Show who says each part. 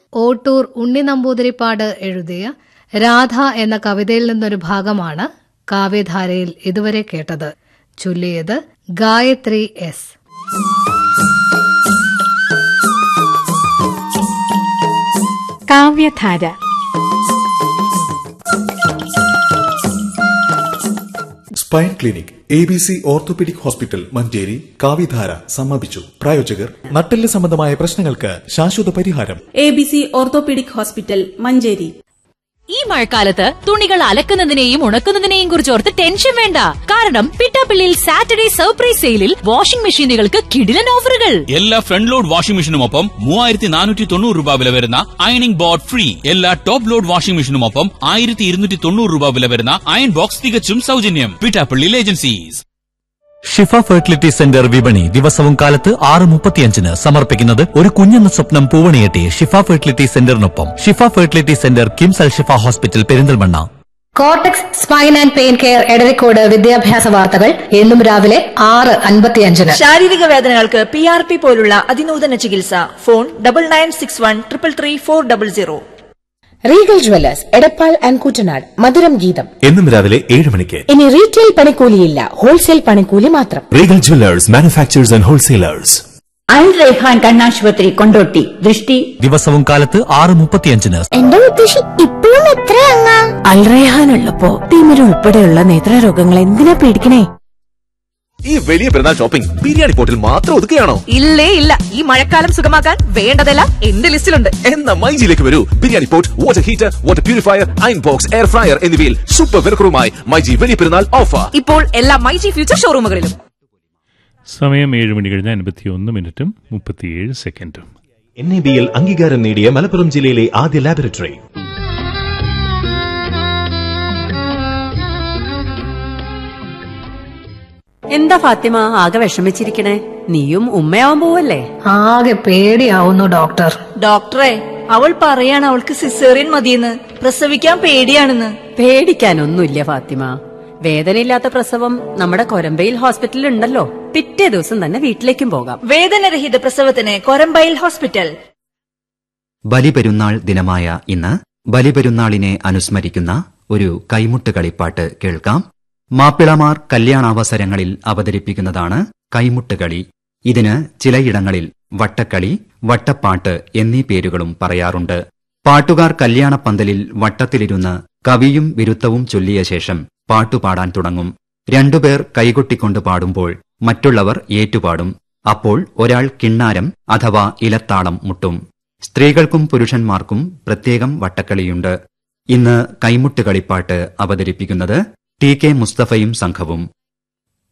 Speaker 1: ഓട്ടൂർ ഉണ്ണി നമ്പൂതിരിപ്പാട് എഴുതിയ രാധ എന്ന കവിതയിൽ നിന്നൊരു ഭാഗമാണ് കാവ്യധാരയിൽ ഇതുവരെ കേട്ടത് ചൊല്ലിയത് Gayathri S
Speaker 2: Kavyadhara
Speaker 3: spine clinic A B C orthopaedic hospital Manjeri Kavyadhara സമാപിച്ചു പ്രായോജകർ നട്ടെല്ല് സംബന്ധമായ പ്രശ്നങ്ങൾക്ക് ശാശ്വത പരിഹാരം
Speaker 4: A B C orthopaedic hospital Manjeri
Speaker 5: ഈ മഴക്കാലത്ത് തുണികൾ അലക്കുന്നതിനെയും ഉണക്കുന്നതിനെയും കുറിച്ച് ഓർത്ത് ടെൻഷൻ വേണ്ട കാരണം പിട്ടാപ്പിള്ളിയിൽ സാറ്റർഡേ സർപ്രൈസ് സെയിലിൽ വാഷിംഗ് മെഷീനുകൾക്ക് കിടിലൻ ഓഫറുകൾ
Speaker 6: എല്ലാ ഫ്രണ്ട് ലോഡ് വാഷിംഗ് മെഷീനുമൊപ്പം മൂവായിരത്തി നാനൂറ്റി തൊണ്ണൂറ് രൂപ വില വരുന്ന അയണിംഗ് ബോർഡ് ഫ്രീ എല്ലാ ടോപ്പ് ലോഡ് വാഷിംഗ് മെഷീനുമൊപ്പം ആയിരത്തി ഇരുന്നൂറ്റി തൊണ്ണൂറ് രൂപ വില വരുന്ന അയൺ ബോക്സ് തികച്ചും സൗജന്യം പിട്ടാപ്പള്ളിയിൽ ഏജൻസീസ്
Speaker 7: ഷിഫ ഫെർട്ടിലിറ്റി സെന്റർ വിപണി ദിവസവും കാലത്ത് ആറ് മുപ്പത്തിയഞ്ചിന് സമർപ്പിക്കുന്നത് ഒരു കുഞ്ഞെന്ന സ്വപ്നം പൂവണിയെട്ടി ഷിഫ ഫെർട്ടിലിറ്റി സെന്ററിനൊപ്പം Shifa fertility centre KIMS Al Shifa hospital Perinthalmanna
Speaker 1: cortex spine and pain care Edarikode വിദ്യാഭ്യാസ വാർത്തകൾ എന്നും രാവിലെ ആറ് അൻപത്തിയഞ്ചിന്
Speaker 8: ശാരീരിക വേദനകൾക്ക് പി ആർ പി പോലുള്ള അതിനൂതന ചികിത്സ phone double nine six one triple three four double zero
Speaker 9: Regal jewellers Edappal and Kuttanad മധുരം ഗീതം
Speaker 10: എന്നും രാവിലെ ഏഴ് മണിക്ക്
Speaker 9: ഇനി റീറ്റെയിൽ പണിക്കൂലിയില്ല ഹോൾസെയിൽ പണിക്കൂലി മാത്രം
Speaker 10: Regal jewellers manufacturers and wholesalers
Speaker 11: Al Raihan കണ്ണാശുപത്രി കൊണ്ടോട്ടി ദൃഷ്ടി
Speaker 7: ദിവസവും കാലത്ത് ആറ് മുപ്പത്തിയഞ്ചിന്
Speaker 9: എന്റെ മുത്തശ്ശി ഇപ്പോഴും എത്രയങ്ങ അൽറേഹാൻ ഉള്ളപ്പോ തിമിരം ഉൾപ്പെടെയുള്ള നേത്രരോഗങ്ങൾ എന്തിനാ പേടിക്കണേ
Speaker 10: ഈ വലിയ പെരുന്നാൾ ഷോപ്പിംഗ് ബിരിയാണി പോട്ടിൽ മാത്രം ഒതുക്കുകയാണോ
Speaker 8: ഇല്ലേ ഇല്ല ഈ മഴക്കാലം സുഖമാക്കാൻ വേണ്ടതെല്ലാം എന്റെ ലിസ്റ്റിലുണ്ട്
Speaker 10: എന്ന മൈജിയിലേക്ക് വരൂ biryani pot water heater water purifier iron box air fryer എന്നിവയിൽ സൂപ്പർ വിലക്കുറവുമായി മൈജി വലിയ പെരുന്നാൾ ഓഫർ
Speaker 8: ഇപ്പോൾ എല്ലാ മൈജി ഫ്യൂച്ചർ ഷോറൂമുകളിലും
Speaker 12: സമയം ഏഴ് മണി കഴിഞ്ഞ് അൻപത്തിയൊന്ന് മിനിറ്റും മുപ്പത്തിയേഴ് സെക്കൻഡും
Speaker 10: എൻ എ ബിയിൽ അംഗീകാരം നേടിയ മലപ്പുറം ജില്ലയിലെ ആദ്യ ലാബറട്ടറി
Speaker 2: എന്താ ഫാത്തിമ ആകെ വിഷമിച്ചിരിക്കണേ നീയും ഉമ്മയാവാൻ പോവല്ലേ
Speaker 1: ആകെ പേടിയാവുന്നു ഡോക്ടർ
Speaker 8: ഡോക്ടറെ അവൾ പറയാണ് അവൾക്ക് സിസേറിയൻ മതിയെന്ന് പ്രസവിക്കാൻ പേടിയാണെന്ന്
Speaker 2: പേടിക്കാനൊന്നുമില്ല ഫാത്തിമ വേദനയില്ലാത്ത പ്രസവം നമ്മുടെ കൊരമ്പയിൽ ഹോസ്പിറ്റലിൽ ഉണ്ടല്ലോ പിറ്റേ ദിവസം തന്നെ വീട്ടിലേക്കും പോകാം
Speaker 8: വേദനരഹിത പ്രസവത്തിന് കൊരമ്പയിൽ ഹോസ്പിറ്റൽ
Speaker 13: ബലിപെരുന്നാൾ ദിനമായ ഇന്ന് ബലിപെരുന്നാളിനെ അനുസ്മരിക്കുന്ന ഒരു കൈമുട്ട് കളിപ്പാട്ട് കേൾക്കാം മാപ്പിളമാർ കല്യാണാവസരങ്ങളിൽ അവതരിപ്പിക്കുന്നതാണ് കൈമുട്ട് കളി ഇതിന് ചിലയിടങ്ങളിൽ വട്ടക്കളി വട്ടപ്പാട്ട് എന്നീ പേരുകളും പറയാറുണ്ട് പാട്ടുകാർ കല്യാണപ്പന്തലിൽ വട്ടത്തിലിരുന്ന് കവിയും വിരുദ്ധവും ചൊല്ലിയ ശേഷം പാട്ടുപാടാൻ തുടങ്ങും രണ്ടുപേർ കൈകൊട്ടിക്കൊണ്ട് പാടുമ്പോൾ മറ്റുള്ളവർ ഏറ്റുപാടും അപ്പോൾ ഒരാൾ കിണ്ണാരം അഥവാ ഇലത്താളം മുട്ടും സ്ത്രീകൾക്കും പുരുഷന്മാർക്കും പ്രത്യേകം വട്ടക്കളിയുണ്ട് ഇന്ന് കൈമുട്ട് കളിപ്പാട്ട് അവതരിപ്പിക്കുന്നത് ടി കെ മുസ്തഫയും സംഘവും